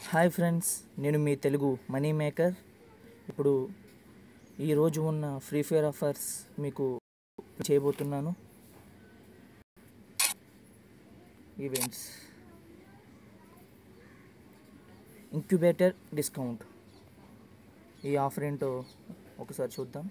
Hi friends నేను మీ Telugu money maker ఇప్పుడు ఈరోజు ఉన్న ఫ్రీ ఫైర్ ఆఫర్స్ మీకు చేయబోతున్నాను ఈవెంట్స్ ఇంక్యుబేటర్ డిస్కౌంట్ ఈ ఆఫర్ ఏంటో ఒకసారి చూద్దాం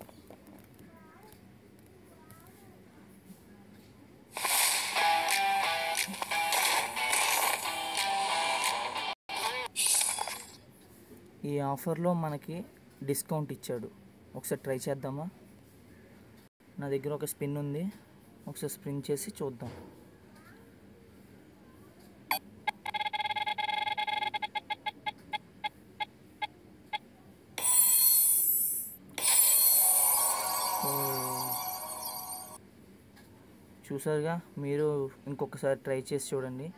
ఈ ఆఫర్లో మనకి డిస్కౌంట్ ఇచ్చాడు ఒకసారి ట్రై చేద్దామా నా దగ్గర ఒక స్పిన్ ఉంది ఒకసారి స్పిన్ చేసి చూద్దాం ఓ. చూసారుగా మీరు ఇంకొకసారి ట్రై చేసి చూడండి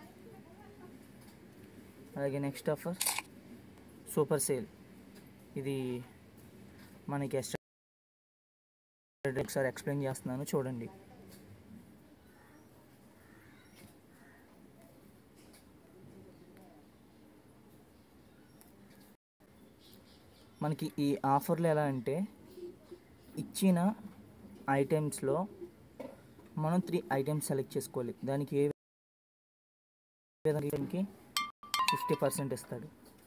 అలాగే నెక్స్ట్ ఆఫర్ సూపర్ సేల్ ఇది మనకి ఎక్స్ట్రా ఒకసారి ఎక్స్ప్లెయిన్ చేస్తున్నాను చూడండి మనకి ఈ ఆఫర్లు ఎలా అంటే ఇచ్చిన ఐటమ్స్లో మనం త్రీ ఐటమ్స్ సెలెక్ట్ చేసుకోవాలి దానికి ఏ విధంగా ఫిఫ్టీ పర్సెంట్ ఇస్తాడు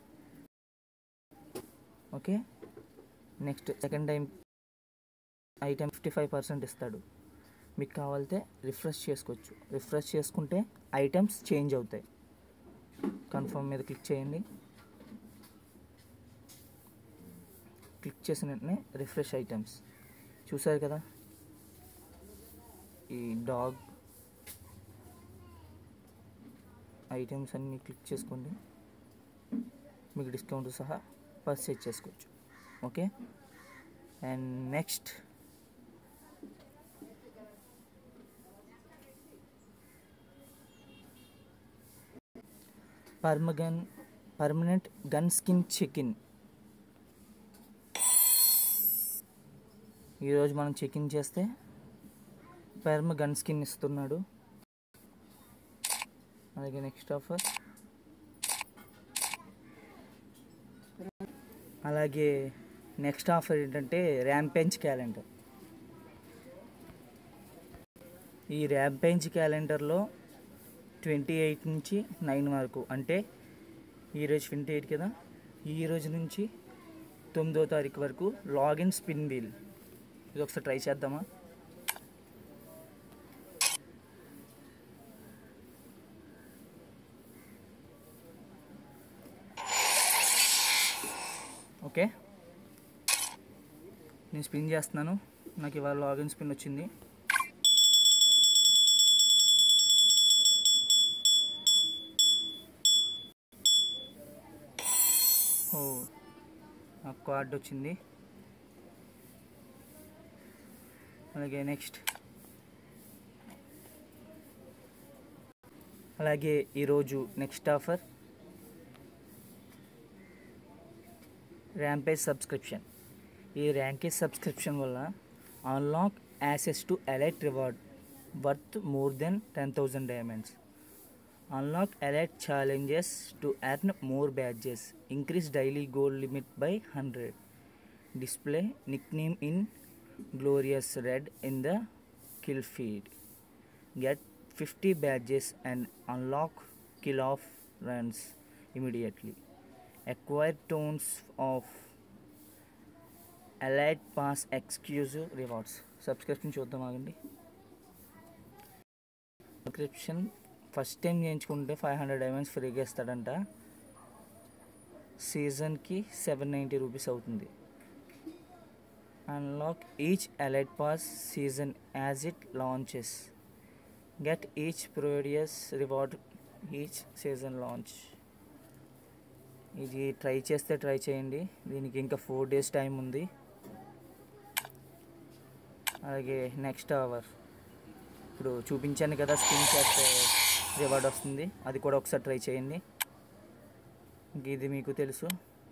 okay next second time item fifty five percent ఇస్తాడు మీకు కావాలితే రిఫ్రెష్ చేసుకోవచ్చు రిఫ్రెష్ చేసుకుంటే ఐటమ్స్ చేంజ్ అవుతాయి కన్ఫర్మ్ మీద క్లిక్ చేయండి క్లిక్ చేసిన వెంటనే రిఫ్రెష్ ఐటమ్స్ చూసారు కదా ఈ డాగ్ ఐటమ్స్ అన్నీ క్లిక్ చేసుకోండి మీకు డిస్కౌంట్ సహా పర్చేజ్ చేసుకోవచ్చు okay and next perma gun permanent gun skin chicken ఈరోజు మనం చికెన్ చేస్తే పర్మ గన్ స్కిన్ ఇస్తున్నాడు అలాగే నెక్స్ట్ ఆఫర్ అలాగే నెక్స్ట్ ఆఫర్ ఏంటంటే ర్యాంపెంచ్ క్యాలెండర్ ఈ ర్యాంపెంచ్ క్యాలెండర్లో ట్వంటీ ఎయిట్ నుంచి నైన్ వరకు అంటే ఈరోజు ట్వంటీ ఎయిట్ కదా ఈ రోజు నుంచి తొమ్మిదో తారీఖు వరకు లాగిన్ స్పిన్ వీల్ ఇది ఒకసారి ట్రై చేద్దామా ఓకే నేను స్పిన్ చేస్తున్నాను నాకు ఇవాళ లాగిన్ స్పిన్ వచ్చింది ఓ నాకు కార్డ్ వచ్చింది అలాగే నెక్స్ట్ అలాగే ఈరోజు నెక్స్ట్ ఆఫర్ ర్యాంపేజ్ సబ్స్క్రిప్షన్ ఈ ర్యాంకేజ్ సబ్స్క్రిప్షన్ వల్ల unlock access to elite reward worth more than ten thousand diamonds unlock elite challenges to earn more badges increase daily goal limit by hundred display nickname in glorious red in the kill feed get fifty badges and unlock kill of runs immediately acquire tones of allied pass exclusive rewards subscription చూద్దాం ఆగండి subscription first time చేయించుకుంటే five hundred diamonds ఫ్రీగా ఇస్తాడంట సీజన్కి seven ninety rupees అవుతుంది unlock each allied pass season as it launches get each prodigious reward each season launch ఇది try చేస్తే try చేయండి దీనికి ఇంకా ఫోర్ డేస్ టైం ఉంది అలాగే నెక్స్ట్ అవర్ ఇప్పుడు చూపించాను కదా స్పిన్ చేస్తే రివార్డ్ వస్తుంది అది కూడా ఒకసారి ట్రై చేయండి ఇంక ఇది మీకు తెలుసు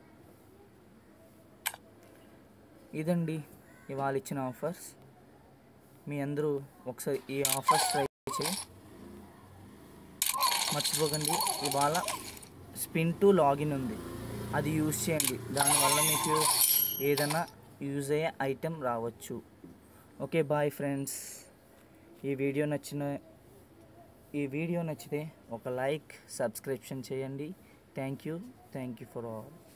ఇదండి ఇవాళ ఇచ్చిన ఆఫర్స్ మీ అందరూ ఒకసారి ఈ ఆఫర్స్ ట్రై చేయి మర్చిపోకండి ఇవాళ స్పిన్ టు లాగిన్ ఉంది అది యూజ్ చేయండి దానివల్ల మీకు ఏదైనా యూజ్ అయ్యే ఐటెం రావచ్చు ఓకే బాయ్ ఫ్రెండ్స్ ఈ వీడియో నచ్చిన ఈ వీడియో నచ్చితే ఒక లైక్ సబ్స్క్రిప్షన్ చేయండి thank you thank you for all